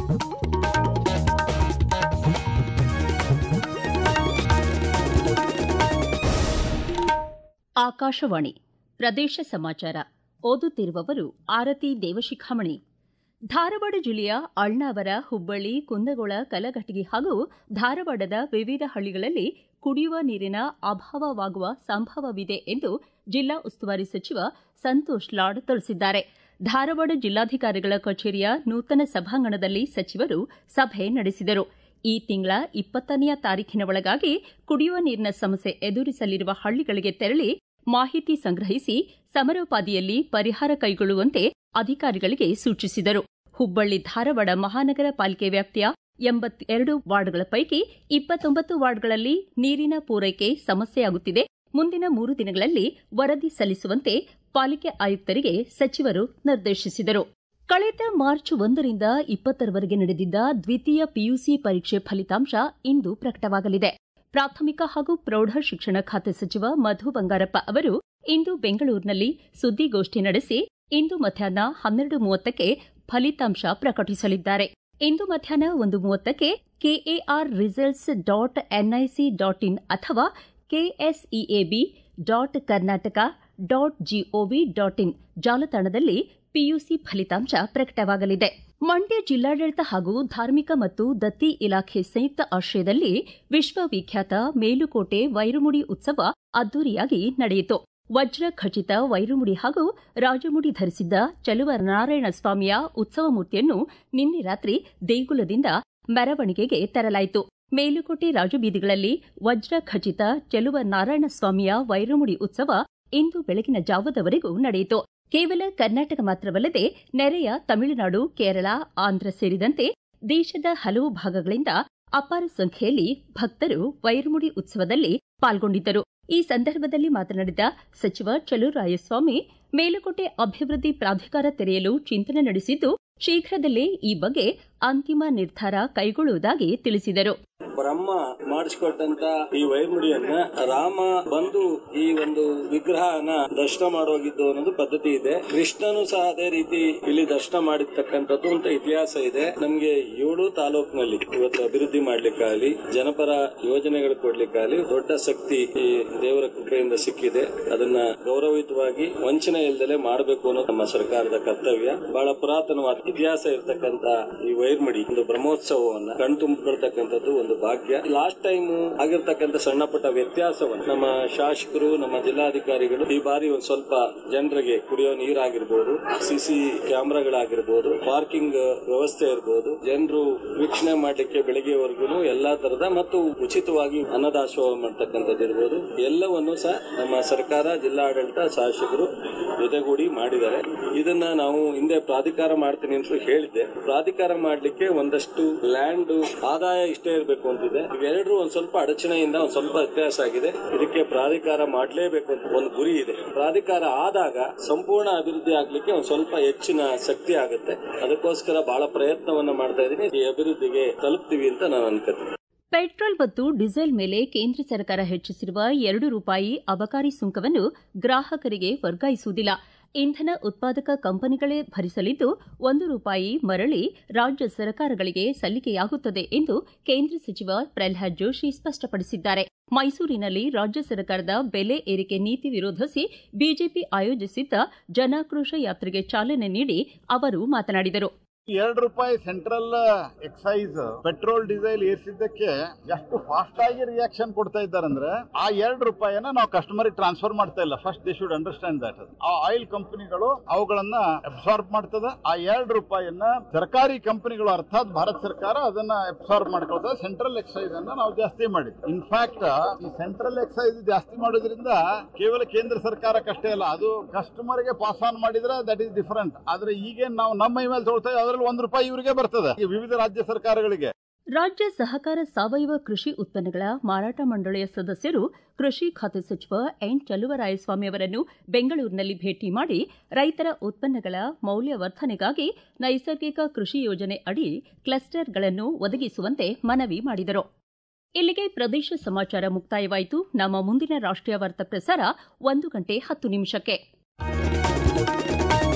ಆಕಾಶವಾಣಿ ಪ್ರದೇಶ ಸಮಾಚಾರ ಓದುತ್ತಿರುವವರು ಆರತಿ ದೇವಶಿಖಾಮಣಿ ಧಾರವಾಡ ಜಿಲ್ಲೆಯ ಅಳ್ನಾವರ ಹುಬ್ಬಳ್ಳಿ ಕುಂದಗೋಳ ಕಲಘಟಗಿ ಹಾಗೂ ಧಾರವಾಡದ ವಿವಿಧ ಹಳ್ಳಿಗಳಲ್ಲಿ ಕುಡಿಯುವ ನೀರಿನ ಅಭಾವವಾಗುವ ಸಂಭವವಿದೆ ಎಂದು ಜಿಲ್ಲಾ ಉಸ್ತುವಾರಿ ಸಚಿವ ಸಂತೋಷ್ ಲಾಡ್ ತಿಳಿಸಿದ್ದಾರೆ ಧಾರವಾಡ ಜಿಲ್ಲಾಧಿಕಾರಿಗಳ ಕಚೇರಿಯ ನೂತನ ಸಭಾಂಗಣದಲ್ಲಿ ಸಚಿವರು ಸಭೆ ನಡೆಸಿದರು ಈ ತಿಂಗಳ ಇಪ್ಪತ್ತನೆಯ ತಾರೀಖಿನ ಒಳಗಾಗಿ ಕುಡಿಯುವ ನೀರಿನ ಸಮಸ್ಯೆ ಎದುರಿಸಲಿರುವ ಹಳ್ಳಿಗಳಿಗೆ ತೆರಳಿ ಮಾಹಿತಿ ಸಂಗ್ರಹಿಸಿ ಸಮರೋಪಾದಿಯಲ್ಲಿ ಪರಿಹಾರ ಕೈಗೊಳ್ಳುವಂತೆ ಅಧಿಕಾರಿಗಳಿಗೆ ಸೂಚಿಸಿದರು ಹುಬ್ಬಳ್ಳಿ ಧಾರವಾಡ ಮಹಾನಗರ ಪಾಲಿಕೆ ವ್ಯಾಪ್ತಿಯ ಎಂಬತ್ತೆರಡು ವಾರ್ಡ್ಗಳ ಪೈಕಿ ಇಪ್ಪತ್ತೊಂಬತ್ತು ವಾರ್ಡ್ಗಳಲ್ಲಿ ನೀರಿನ ಪೂರೈಕೆ ಸಮಸ್ಯೆಯಾಗುತ್ತಿದೆ ಮುಂದಿನ ಮೂರು ದಿನಗಳಲ್ಲಿ ವರದಿ ಸಲ್ಲಿಸುವಂತೆ ಪಾಲಿಕೆ ಆಯುಕ್ತರಿಗೆ ಸಚಿವರು ನಿರ್ದೇಶಿಸಿದರು ಕಳೆದ ಮಾರ್ಚ್ ಒಂದರಿಂದ ಇಪ್ಪತ್ತರವರೆಗೆ ನಡೆದಿದ್ದ ದ್ವಿತೀಯ ಪಿಯುಸಿ ಪರೀಕ್ಷೆ ಫಲಿತಾಂಶ ಇಂದು ಪ್ರಕಟವಾಗಲಿದೆ ಪ್ರಾಥಮಿಕ ಹಾಗೂ ಪ್ರೌಢ ಶಿಕ್ಷಣ ಖಾತೆ ಸಚಿವ ಮಧು ಬಂಗಾರಪ್ಪ ಅವರು ಇಂದು ಬೆಂಗಳೂರಿನಲ್ಲಿ ಸುದ್ದಿಗೋಷ್ಠಿ ನಡೆಸಿ ಇಂದು ಮಧ್ಯಾಹ್ನ ಹನ್ನೆರಡು ಮೂವತ್ತಕ್ಕೆ ಫಲಿತಾಂಶ ಪ್ರಕಟಿಸಲಿದ್ದಾರೆ ಇಂದು ಮಧ್ಯಾಹ್ನ ಒಂದು ಮೂವತ್ತಕ್ಕೆ KAR results dot NIC dot in ಅಥವಾ KSEAB dot Karnataka dot GOV dot in ಜಾಲತಾಣದಲ್ಲಿ ಪಿಯುಸಿ ಫಲಿತಾಂಶ ಪ್ರಕಟವಾಗಲಿದೆ ಮಂಡ್ಯ ಜಿಲ್ಲಾಡಳಿತ ಹಾಗೂ ಧಾರ್ಮಿಕ ಮತ್ತು ದತ್ತಿ ಇಲಾಖೆ ಸಂಯುಕ್ತ ಆಶ್ರಯದಲ್ಲಿ ವಿಶ್ವವಿಖ್ಯಾತ ಮೇಲುಕೋಟೆ ವೈರುಮುಡಿ ಉತ್ಸವ ಅದ್ದೂರಿಯಾಗಿ ನಡೆಯಿತು ವಜ್ರ ಖಚಿತ ವೈರುಮುಡಿ ಹಾಗೂ ರಾಜಮುಡಿ ಧರಿಸಿದ್ದ ಚಲುವ ನಾರಾಯಣ ಸ್ವಾಮಿಯ ಉತ್ಸವ ಮೂರ್ತಿಯನ್ನು ನಿನ್ನೆ ರಾತ್ರಿ ದೇಗುಲದಿಂದ ಮೆರವಣಿಗೆಗೆ ತರಲಾಯಿತು ಮೇಲುಕೋಟೆ ರಾಜಬೀದಿಗಳಲ್ಲಿ ವಜ್ರ ಖಚಿತ ಚೆಲುವ ನಾರಾಯಣ ಸ್ವಾಮಿಯ ವೈರಮುಡಿ ಉತ್ಸವ ಇಂದು ಬೆಳಗಿನ ಜಾವದವರೆಗೂ ನಡೆಯಿತು ಕೇವಲ ಕರ್ನಾಟಕ ಮಾತ್ರವಲ್ಲದೆ ನೆರೆಯ ತಮಿಳುನಾಡು ಕೇರಳ ಆಂಧ್ರ ಸೇರಿದಂತೆ ದೇಶದ ಹಲವು ಭಾಗಗಳಿಂದ ಅಪಾರ ಸಂಖ್ಯೆಯಲ್ಲಿ ಭಕ್ತರು ವೈರಮುಡಿ ಉತ್ಸವದಲ್ಲಿ ಪಾಲ್ಗೊಂಡಿದ್ದರು ಈ ಸಂದರ್ಭದಲ್ಲಿ ಮಾತನಾಡಿದ ಸಚಿವ ಚಲುರಾಯಸ್ವಾಮಿ ಮೇಲುಕೋಟೆ ಅಭಿವೃದ್ಧಿ ಪ್ರಾಧಿಕಾರ ತೆರೆಯಲು ಚಿಂತನೆ ನಡೆಸಿದ್ದು ಶೀಘ್ರದಲ್ಲೇ ಈ ಬಗ್ಗೆ ಅಂತಿಮ ನಿರ್ಧಾರ ಕೈಗೊಳ್ಳುವುದಾಗಿ ತಿಳಿಸಿದರು ಬ್ರಹ್ಮ ಮಾಡಿಸಿಕೊಟ್ಟಂತ ಈ ವೈರ್ಮುಡಿಯನ್ನ ರಾಮ ಬಂದು ಈ ಒಂದು ವಿಗ್ರಹನ ದರ್ಶನ ಮಾಡೋಗಿದ್ದು ಅನ್ನೋದು ಪದ್ಧತಿ ಇದೆ ಕೃಷ್ಣನು ಸಹ ಅದೇ ರೀತಿ ಇಲ್ಲಿ ದರ್ಶನ ಮಾಡಿರ್ತಕ್ಕಂಥದ್ದು ಅಂತ ಇತಿಹಾಸ ಇದೆ ನಮ್ಗೆ ಏಳು ತಾಲೂಕಿನಲ್ಲಿ ಇವತ್ತು ಅಭಿವೃದ್ಧಿ ಮಾಡ್ಲಿಕ್ಕಾಗಲಿ ಜನಪರ ಯೋಜನೆಗಳು ಕೊಡ್ಲಿಕ್ಕಾಗಲಿ ದೊಡ್ಡ ಶಕ್ತಿ ಈ ದೇವರ ಕೃಪೆಯಿಂದ ಸಿಕ್ಕಿದೆ ಅದನ್ನ ಗೌರವಯುತವಾಗಿ ವಂಚನೆ ಇಲ್ದಲೆ ಮಾಡಬೇಕು ಅನ್ನೋದು ನಮ್ಮ ಸರ್ಕಾರದ ಕರ್ತವ್ಯ ಬಹಳ ಪುರಾತನವಾದ ಇತಿಹಾಸ ಇರತಕ್ಕಂತ ಈ ವೈರ್ಮಡಿ ಒಂದು ಬ್ರಹ್ಮೋತ್ಸವವನ್ನ ಕಣ್ತುಂಬಿಕೊಳ್ತಕ್ಕಂಥದ್ದು ಒಂದು ಭಾಗ್ಯ ಲಾಸ್ಟ್ ಟೈಮ್ ಆಗಿರ್ತಕ್ಕಂಥ ಸಣ್ಣ ಪುಟ್ಟ ವ್ಯತ್ಯಾಸವನ್ನು ನಮ್ಮ ಶಾಸಕರು ನಮ್ಮ ಜಿಲ್ಲಾಧಿಕಾರಿಗಳು ಈ ಬಾರಿ ಒಂದು ಸ್ವಲ್ಪ ಜನರಿಗೆ ಕುಡಿಯೋ ನೀರಾಗಿರ್ಬೋದು ಸಿಸಿ ಕ್ಯಾಮ್ರಾಗಳಾಗಿರ್ಬೋದು ಪಾರ್ಕಿಂಗ್ ವ್ಯವಸ್ಥೆ ಇರ್ಬೋದು ಜನರು ವೀಕ್ಷಣೆ ಮಾಡ್ಲಿಕ್ಕೆ ಬೆಳಿಗ್ಗೆವರೆಗೂ ಎಲ್ಲಾ ತರದ ಮತ್ತು ಉಚಿತವಾಗಿ ಅನ್ನದಾಸೋಹ ಮಾಡ್ತಕ್ಕಂಥದ್ದು ಇರ್ಬೋದು ಎಲ್ಲವನ್ನು ಸಹ ನಮ್ಮ ಸರ್ಕಾರ ಜಿಲ್ಲಾಡಳಿತ ಶಾಸಕರು ಜೊತೆಗೂಡಿ ಮಾಡಿದ್ದಾರೆ ಇದನ್ನ ನಾವು ಹಿಂದೆ ಪ್ರಾಧಿಕಾರ ಮಾಡ್ತೀನಿ ಅಂತ ಹೇಳಿದ್ದೆ ಪ್ರಾಧಿಕಾರ ಮಾಡ್ಲಿಕ್ಕೆ ಒಂದಷ್ಟು ಲ್ಯಾಂಡ್ ಆದಾಯ ಇಷ್ಟೇ ಇರಬೇಕು ಅಂತಿದೆ ಇವೆರಡರೂ ಒಂದ್ ಸ್ವಲ್ಪ ಅಡಚಣೆಯಿಂದ ಒಂದ್ ಸ್ವಲ್ಪ ವ್ಯತ್ಯಾಸ ಆಗಿದೆ ಇದಕ್ಕೆ ಪ್ರಾಧಿಕಾರ ಮಾಡಲೇಬೇಕು ಅಂತ ಒಂದು ಗುರಿ ಇದೆ ಪ್ರಾಧಿಕಾರ ಆದಾಗ ಸಂಪೂರ್ಣ ಅಭಿವೃದ್ಧಿ ಆಗ್ಲಿಕ್ಕೆ ಒಂದ್ ಸ್ವಲ್ಪ ಹೆಚ್ಚಿನ ಶಕ್ತಿ ಆಗುತ್ತೆ ಅದಕ್ಕೋಸ್ಕರ ಬಹಳ ಪ್ರಯತ್ನವನ್ನ ಮಾಡ್ತಾ ಇದ್ದೀನಿ ಈ ಅಭಿವೃದ್ಧಿಗೆ ತಲುಪ್ತೀವಿ ಅಂತ ನಾನು ಅನ್ಕೋತೀನಿ ಪೆಟ್ರೋಲ್ ಮತ್ತು ಡೀಸೆಲ್ ಮೇಲೆ ಕೇಂದ್ರ ಸರ್ಕಾರ ಹೆಚ್ಚಿಸಿರುವ ಎರಡು ರೂಪಾಯಿ ಅಬಕಾರಿ ಸುಂಕವನ್ನು ಗ್ರಾಹಕರಿಗೆ ವರ್ಗಾಯಿಸುವುದಿಲ್ಲ ಇಂಧನ ಉತ್ಪಾದಕ ಕಂಪನಿಗಳೇ ಭರಿಸಲಿದ್ದು ಒಂದು ರೂಪಾಯಿ ಮರಳಿ ರಾಜ್ಯ ಸರ್ಕಾರಗಳಿಗೆ ಸಲ್ಲಿಕೆಯಾಗುತ್ತದೆ ಎಂದು ಕೇಂದ್ರ ಸಚಿವ ಪ್ರಲ್ಹಾದ್ ಜೋಶಿ ಸ್ಪಷ್ಟಪಡಿಸಿದ್ದಾರೆ ಮೈಸೂರಿನಲ್ಲಿ ರಾಜ್ಯ ಸರ್ಕಾರದ ಬೆಲೆ ಏರಿಕೆ ನೀತಿ ವಿರೋಧಿಸಿ ಬಿಜೆಪಿ ಆಯೋಜಿಸಿದ್ದ ಜನಾಕ್ರೋಶ ಯಾತ್ರೆಗೆ ಚಾಲನೆ ನೀಡಿ ಅವರು ಮಾತನಾಡಿದರು ಎರಡು ರೂಪಾಯಿ ಸೆಂಟ್ರಲ್ ಎಕ್ಸೈಸ್ ಪೆಟ್ರೋಲ್ ಡೀಸೆಲ್ ಏರಿಸಿದ್ದಕ್ಕೆ ಎಷ್ಟು ಫಾಸ್ಟ್ ಆಗಿ ರಿಯಾಕ್ಷನ್ ಕೊಡ್ತಾ ಇದ್ದಾರೆ ಅಂದ್ರೆ ಆ ಎರಡು ರೂಪಾಯಿನ ನಾವು ಕಸ್ಟಮರ್ ಟ್ರಾನ್ಸ್ಫರ್ ಮಾಡ್ತಾ ಇಲ್ಲ first they should understand that ಆ ಆಯಿಲ್ ಕಂಪನಿಗಳು ಅವುಗಳನ್ನ ಅಬ್ಸಾರ್ಬ್ ಮಾಡ್ತದೆ ಆ ಎರಡು ರೂಪಾಯಿಯನ್ನ ಸರ್ಕಾರಿ ಕಂಪನಿಗಳು ಅರ್ಥಾತ್ ಭಾರತ ಸರ್ಕಾರ ಅದನ್ನ ಅಬ್ಸಾರ್ಬ್ ಮಾಡ್ಕೊಳ್ತದೆ ಸೆಂಟ್ರಲ್ ಎಕ್ಸೈಸ್ ಅನ್ನ ನಾವು ಜಾಸ್ತಿ ಮಾಡಿದ್ವಿ ಇನ್ಫ್ಯಾಕ್ಟ್ ಈ ಸೆಂಟ್ರಲ್ ಎಕ್ಸೈಸ್ ಜಾಸ್ತಿ ಮಾಡೋದ್ರಿಂದ ಕೇವಲ ಕೇಂದ್ರ ಸರ್ಕಾರಕ್ಕಷ್ಟೇ ಅಲ್ಲ ಅದು ಕಸ್ಟಮರ್ ಗೆ ಪಾಸ್ ಆನ್ ಮಾಡಿದ್ರೆ ದಟ್ ಈಸ್ ಡಿಫರೆಂಟ್ ಆದ್ರೆ ಈಗೇನ್ ನಾವು ನಮ್ಮ ಇಮೇಲ್ ತಗೊಳ್ತಾ ಅದರಲ್ಲಿ ಒಂದು ರೂಪಾಯಿ ಇವರಿಗೆ ಬರ್ತದೆ ಈ ವಿವಿಧ ರಾಜ್ಯ ಸರ್ಕಾರಗಳಿಗೆ ರಾಜ್ಯ ಸಹಕಾರ ಸಾವಯವ ಕೃಷಿ ಉತ್ಪನ್ನಗಳ ಮಾರಾಟ ಮಂಡಳಿಯ ಸದಸ್ಯರು ಕೃಷಿ ಖಾತೆ ಸಚಿವ ಎನ್ ಚಲುವರಾಯಸ್ವಾಮಿ ಅವರನ್ನು ಬೆಂಗಳೂರಿನಲ್ಲಿ ಭೇಟಿ ಮಾಡಿ ರೈತರ ಉತ್ಪನ್ನಗಳ ಮೌಲ್ಯವರ್ಧನೆಗಾಗಿ ನೈಸರ್ಗಿಕ ಕೃಷಿ ಯೋಜನೆ ಅಡಿ ಕ್ಲಸ್ಟರ್ಗಳನ್ನು ಒದಗಿಸುವಂತೆ ಮನವಿ ಮಾಡಿದರು ಇಲ್ಲಿಗೆ ಪ್ರದೇಶ ಸಮಾಚಾರ ಮುಕ್ತಾಯವಾಯಿತು ನಮ್ಮ ಮುಂದಿನ ರಾಷ್ಟ್ರೀಯ ವಾರ್ತಾ ಪ್ರಸಾರ ಒಂದು ಗಂಟೆ ಹತ್ತು ನಿಮಿಷಕ್ಕೆ